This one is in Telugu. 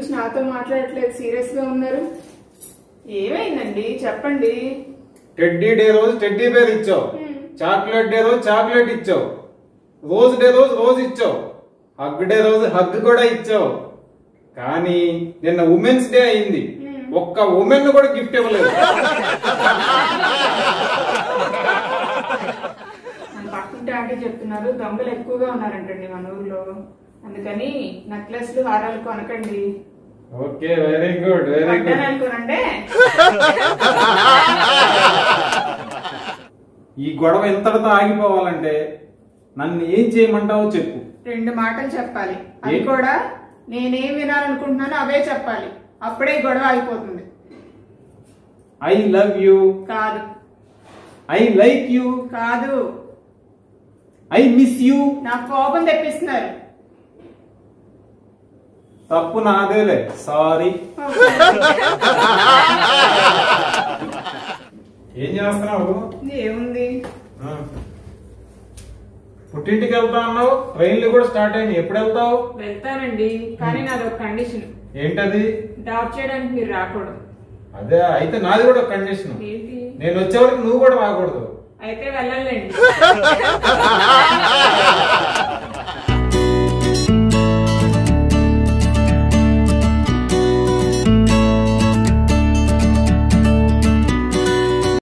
నుంచి నాతో మాట్లాడట్లేదు సీరియస్ గా ఉన్నారు ఏమైందండి చెప్పండి టెడ్డీ డే రోజు టెడ్డీ బేర్ ఇచ్చావు చాక్లెట్ డే రోజు చాక్లెట్ ఇచ్చావు రోజ్ డే రోజు రోజ్ ఇచ్చావు హగ్ డే రోజు హగ్ కూడా ఇచ్చావు కానీ నిన్న ఉమెన్స్ డే అయింది ఒక్క ఉమెన్ కూడా గిఫ్ట్ ఇవ్వలేదు మన పక్కింటి ఆంటీ చెప్తున్నారు దొంగలు ఎక్కువగా ఉన్నారంటండి మన ఊర్లో అందుకని నెక్లెస్లు హారాలు కొనకండి okay very good very good వడ్డానాలు కొనండి ఈ గొడవ ఎంతటితో ఆగిపోవాలంటే నన్ను ఏం చేయమంటావో చెప్పు రెండు మాటలు చెప్పాలి అది ఏ? కూడా నేనేం వినాలనుకుంటున్నానో అవే చెప్పాలి అప్పుడే ఈ గొడవ అయిపోతుంది ఐ లవ్ యూ కాదు ఐ లైక్ యూ కాదు ఐ మిస్ యూ నాకు కోపం తెప్పిస్తున్నారు తప్పు నాదేలే సారీ ఏం చేస్తున్నావు ఏముంది ఆ. పుట్టింటికి వెళ్తా అన్నావు ట్రైన్లు కూడా స్టార్ట్ అయింది ఎప్పుడు వెళ్తావు వెళ్తానండి కానీ నాది ఒక కండిషన్ ఏంటది డ్రాప్ చేయడానికి మీరు రాకూడదు అదే అయితే నాది కూడా కండిషన్ ఏంటి నేను వచ్చే వరకు నువ్వు కూడా రాకూడదు అయితే వెళ్ళాలండి